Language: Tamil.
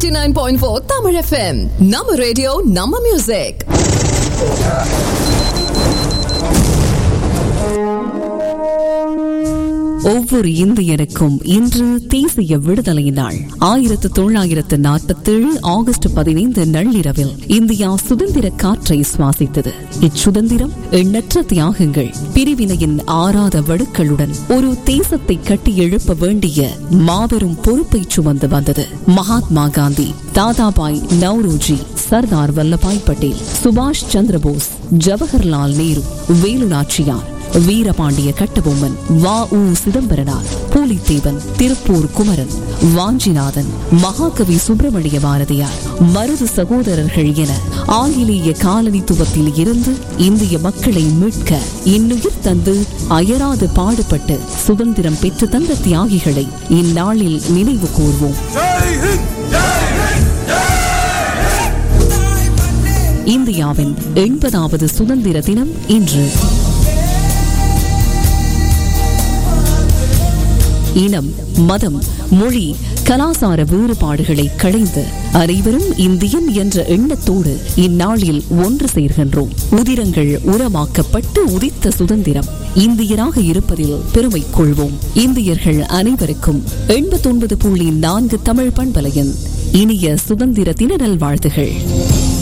89.4 Tamil FM. நம்ம ரேடியோ நம்ம மியூசிக் ஒவ்வொரு இந்தியனுக்கும் இன்று தேசிய விடுதலை நாள் ஆயிரத்து தொள்ளாயிரத்து நாற்பத்தேழு ஆகஸ்ட் பதினைந்து நள்ளிரவில் இந்தியா சுதந்திர காற்றை சுவாசித்தது இச்சுதந்திரம் எண்ணற்ற தியாகங்கள் பிரிவினையின் ஆறாத வடுக்களுடன் ஒரு தேசத்தை கட்டி எழுப்ப வேண்டிய மாபெரும் பொறுப்பை சுமந்து வந்தது மகாத்மா காந்தி தாதாபாய் நவ்ரோஜி சர்தார் வல்லபாய் பட்டேல் சுபாஷ் சந்திரபோஸ் ஜவஹர்லால் நேரு வேலு நாச்சியார் வீரபாண்டிய கட்டபொம்மன் வா உ சிதம்பரனார் பூலித்தேவன் திருப்பூர் குமரன் வாஞ்சிநாதன் மகாகவி சுப்பிரமணிய பாரதியார் மருது சகோதரர்கள் என ஆங்கிலேய காலனித்துவத்தில் இருந்து இந்திய மக்களை மீட்க இன்னுயிர் தந்து அயராது பாடுபட்டு சுதந்திரம் பெற்று தந்த தியாகிகளை இந்நாளில் நினைவு கூர்வோம் இந்தியாவின் எண்பதாவது சுதந்திர தினம் இன்று இனம் மதம் மொழி கலாசார வேறுபாடுகளை களைந்து அனைவரும் இந்தியன் என்ற எண்ணத்தோடு இந்நாளில் ஒன்று சேர்கின்றோம் உதிரங்கள் உரமாக்கப்பட்டு உதித்த சுதந்திரம் இந்தியராக இருப்பதில் பெருமை கொள்வோம் இந்தியர்கள் அனைவருக்கும் எண்பத்தொன்பது புள்ளி நான்கு தமிழ் பண்பலையின் இனிய சுதந்திர தின நல்வாழ்த்துகள்